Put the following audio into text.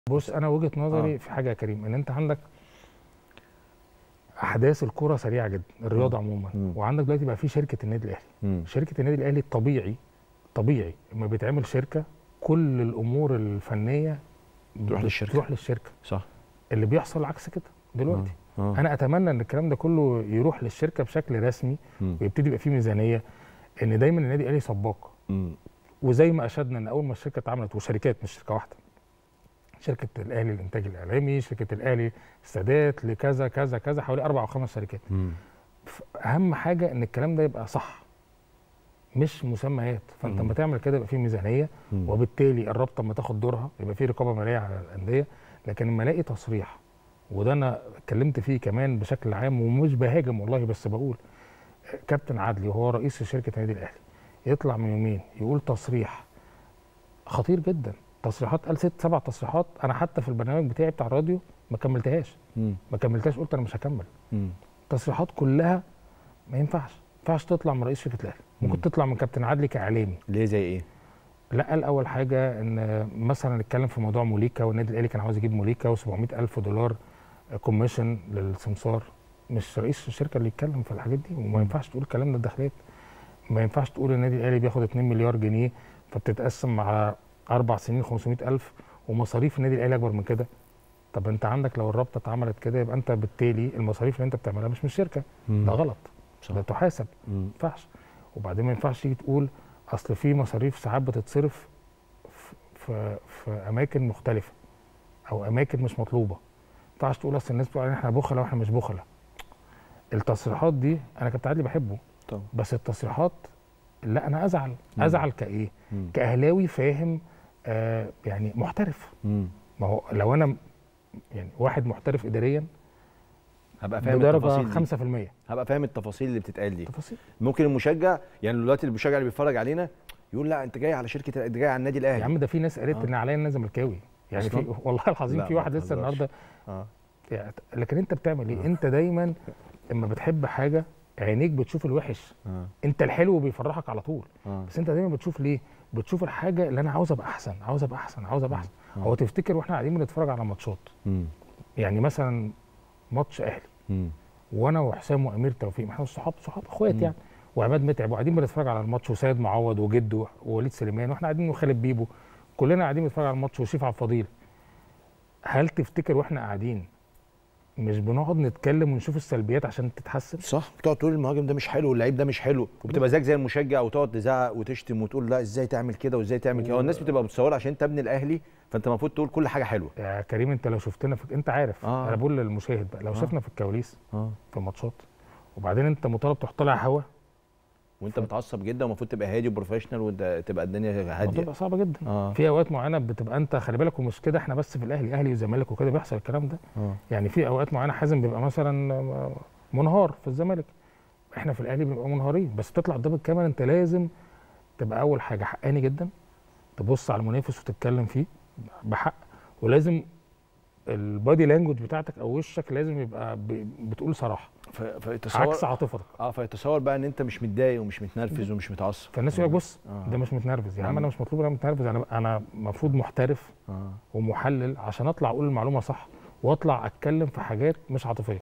بص انا وجهه نظري آه. في حاجه يا كريم ان انت عندك احداث الكره سريعه جدا الرياضه عموما مم. وعندك دلوقتي بقى في شركه النادي الاهلي مم. شركه النادي الاهلي الطبيعي طبيعي لما بيتعمل شركه كل الامور الفنيه تروح للشركة. تروح للشركه صح اللي بيحصل عكس كده دلوقتي آه. انا اتمنى ان الكلام ده كله يروح للشركه بشكل رسمي مم. ويبتدي يبقى فيه ميزانيه ان دايما النادي الاهلي سباق مم. وزي ما اشدنا ان اول ما الشركه اتعملت وشركات مش شركه واحده شركه الاهلي للانتاج الاعلامي شركه الاهلي السادات لكذا كذا كذا حوالي اربع او خمس شركات مم. ف- اهم حاجه ان الكلام ده يبقى صح مش مسميات فانت مم. لما تعمل كده يبقى فيه ميزانيه مم. وبالتالي الرابطه لما تاخد دورها يبقى فيه رقابه ماليه على الانديه لكن لما الاقي تصريح وده انا اتكلمت فيه كمان بشكل عام ومش بهاجم والله بس بقول كابتن عدلي وهو رئيس شركه النادي الاهلي يطلع من يومين يقول تصريح خطير جدا تصريحات قال ست سبع تصريحات انا حتى في البرنامج بتاعي بتاع الراديو ما كملتهاش مم. ما كملتهاش قلت انا مش هكمل مم. التصريحات كلها ما ينفعش ما ينفعش تطلع من رئيس شركه الاهلي ممكن مم. تطلع من كابتن عدلي كاعلامي ليه زي ايه؟ لا قال اول حاجه ان مثلا نتكلم في موضوع موليكا والنادي الاهلي كان عاوز يجيب موليكا و700 الف دولار كوميشن للسمسار مش رئيس الشركه اللي يتكلم في الحاجات دي وما ينفعش تقول الكلام ده الداخليات ما ينفعش تقول النادي الاهلي بياخد 2 مليار جنيه فبتتقسم على اربع سنين 500 الف ومصاريف النادي الاهلي اكبر من كده طب انت عندك لو الرابطه اتعملت كده يبقى انت بالتالي المصاريف اللي انت بتعملها مش من الشركه مم. ده غلط صح. ده تحاسب مم. ما ينفعش وبعدين ما ينفعش تيجي تقول اصل في مصاريف ساعات بتتصرف في, في, في اماكن مختلفه او اماكن مش مطلوبه ما ينفعش تقول اصل الناس بتقول علينا احنا بخله واحنا مش بخله التصريحات دي انا كابتن عادل بحبه طبعا بس التصريحات لا انا ازعل مم. ازعل كايه مم. كاهلاوي فاهم آه يعني محترف مم. ما هو لو انا يعني واحد محترف اداريا هبقى فاهم بدرجه التفاصيل دي 5% هبقى فاهم التفاصيل اللي بتتقال دي تفاصيل ممكن المشجع يعني دلوقتي المشجع اللي بيتفرج علينا يقول لا انت جاي على شركه انت جاي على النادي يا الاهلي عم ده في ناس قالت آه. ان عليا انا زملكاوي يعني في أصلاً؟ والله العظيم لا، في ما واحد لسه تهزرش. النهارده اه يعني لكن انت بتعمل ايه؟ انت دايما لما بتحب حاجه عينيك بتشوف الوحش اه انت الحلو بيفرحك على طول اه بس انت دايما بتشوف ليه؟ بتشوف الحاجه اللي انا عاوز ابقى احسن عاوز ابقى احسن عاوز ابقى احسن آه. هو تفتكر واحنا قاعدين بنتفرج على ماتشات مم. يعني مثلا ماتش اهلي مم. وانا وحسام وامير توفيق ما احنا صحاب صحاب اخوات مم. يعني وعماد متعب وقاعدين بنتفرج على الماتش وسيد معوض وجده ووليد سليمان واحنا قاعدين وخالد بيبو كلنا قاعدين بنتفرج على الماتش وشريف عبد الفضيل هل تفتكر واحنا قاعدين مش بنقعد نتكلم ونشوف السلبيات عشان تتحسن صح بتقعد تقول المهاجم ده مش حلو واللعيب ده مش حلو وبتبقى زيك زي المشجع وتقعد تزعق وتشتم وتقول لا ازاي تعمل كده وازاي تعمل كده هو الناس بتبقى بتصور عشان انت ابن الاهلي فانت المفروض تقول كل حاجه حلوه يا كريم انت لو شفتنا في... انت عارف آه. انا بقول للمشاهد بقى لو آه. شفنا في الكواليس اه في الماتشات وبعدين انت مطالب تروح طالع هوا وانت متعصب جدا ومفروض تبقى هادي وبروفيشنال وانت تبقى الدنيا هاديه بتبقى صعبه جدا اه في اوقات معينه بتبقى انت خلي بالك ومش كده احنا بس في الاهلي اهلي وزمالك وكده بيحصل الكلام ده اه يعني في اوقات معينه حازم بيبقى مثلا منهار في الزمالك احنا في الاهلي بنبقى منهارين بس تطلع قدام الكاميرا انت لازم تبقى اول حاجه حقاني جدا تبص على المنافس وتتكلم فيه بحق ولازم البادي لانجوج بتاعتك او وشك لازم يبقى ب- بتقول صراحه ف- فيتصور عكس عاطفتك اه فيتصور بقى ان انت مش متضايق ومش متنرفز ومش متعصب فالناس يقول لك بص آه. ده مش متنرفز يا عم نعم. انا مش مطلوب انا متنرفز انا انا المفروض محترف اه ومحلل عشان اطلع اقول المعلومه صح واطلع اتكلم في حاجات مش عاطفيه